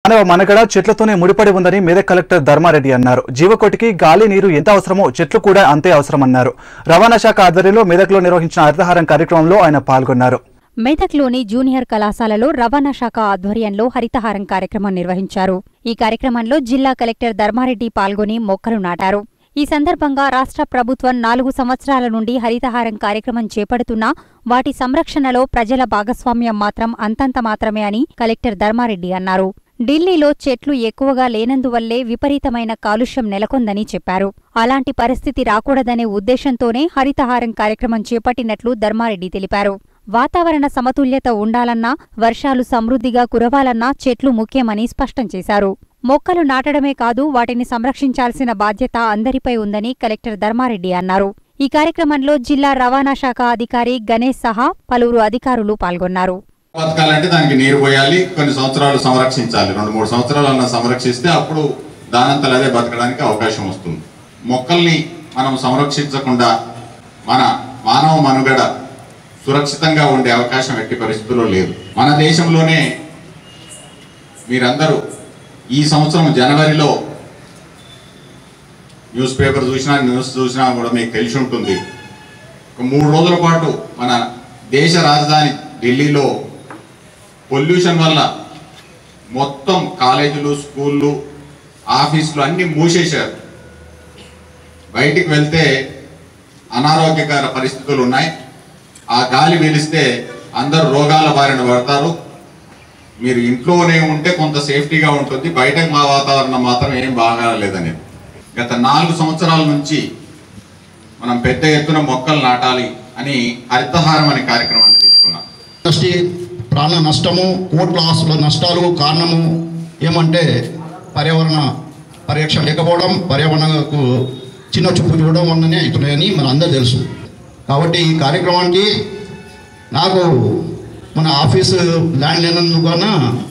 మానవ మనగడ చెట్లతోనే ముడిపడి ఉందని మెదక్ కలెక్టర్ ధర్మారెడ్డి అన్నారు జీవకోటికి గాలి నీరు ఎంత అవసరమో చెట్లు కూడా అంతే అవసరమన్నారు రవాణా శాఖ ఆధ్వర్యంలో మెదక్లో నిర్వహించిన హరితహారం కార్యక్రమంలో ఆయన పాల్గొన్నారు మెదక్లోని జూనియర్ కళాశాలలో రవాణా శాఖ ఆధ్వర్యంలో హరితహారం కార్యక్రమం నిర్వహించారు ఈ కార్యక్రమంలో జిల్లా కలెక్టర్ ధర్మారెడ్డి పాల్గొని మొక్కలు నాటారు ఈ సందర్భంగా రాష్ట్ర ప్రభుత్వం నాలుగు సంవత్సరాల నుండి హరితహారం కార్యక్రమం చేపడుతున్నా వాటి సంరక్షణలో ప్రజల భాగస్వామ్యం మాత్రం అంతంత మాత్రమే అని కలెక్టర్ ధర్మారెడ్డి అన్నారు ఢిల్లీలో చెట్లు ఎక్కువగా లేనందువల్లే విపరీతమైన కాలుష్యం నెలకొందని చెప్పారు అలాంటి పరిస్థితి రాకూడదనే ఉద్దేశంతోనే హరితహారం కార్యక్రమం చేపట్టినట్లు ధర్మారెడ్డి తెలిపారు వాతావరణ సమతుల్యత ఉండాలన్నా వర్షాలు సమృద్ధిగా కురవాలన్నా చెట్లు ముఖ్యమని స్పష్టం చేశారు మొక్కలు నాటడమే కాదు వాటిని సంరక్షించాల్సిన బాధ్యత అందరిపై ఉందని కలెక్టర్ ధర్మారెడ్డి అన్నారు ఈ కార్యక్రమంలో జిల్లా రవాణా శాఖ అధికారి గణేష్ సహా పలువురు అధికారులు పాల్గొన్నారు బతకాలంటే దానికి నీరు పోయాలి కొన్ని సంవత్సరాలు సంరక్షించాలి రెండు మూడు సంవత్సరాలు అన్న సంరక్షిస్తే అప్పుడు దానంతలు అదే బతకడానికి అవకాశం వస్తుంది మొక్కల్ని మనం సంరక్షించకుండా మన మానవ మనుగడ సురక్షితంగా ఉండే అవకాశం ఎట్టి పరిస్థితుల్లో లేదు మన దేశంలోనే మీరందరూ ఈ సంవత్సరం జనవరిలో న్యూస్ పేపర్ చూసినా న్యూస్ చూసినా కూడా మీకు తెలిసి ఉంటుంది ఒక మూడు రోజుల పాటు మన దేశ రాజధాని ఢిల్లీలో పొల్యూషన్ వల్ల మొత్తం కాలేజీలు స్కూళ్ళు ఆఫీసులు అన్నీ మూసేశారు బయటికి వెళ్తే అనారోగ్యకర పరిస్థితులు ఉన్నాయి ఆ గాలి పీలిస్తే అందరూ రోగాల బారిన పడతారు మీరు ఇంట్లోనే ఉంటే కొంత సేఫ్టీగా ఉంటుంది బయట మా వాతావరణం మాత్రం ఏం బాగా లేదని గత నాలుగు సంవత్సరాల నుంచి మనం పెద్ద ఎత్తున మొక్కలు నాటాలి అని హరితహారం అనే కార్యక్రమాన్ని తీసుకున్నాం నష్టి ప్రాణ నష్టము కోట్ల ఆస్తుల నష్టాలు కారణము ఏమంటే పర్యావరణ పరిరక్షణ లేకపోవడం పర్యావరణకు చిన్న చూపు చూడడం వల్లనే అవుతున్నాయని మన అందరూ తెలుసు కాబట్టి ఈ కార్యక్రమానికి నాకు మన ఆఫీసు ల్యాండ్ లేనందువలన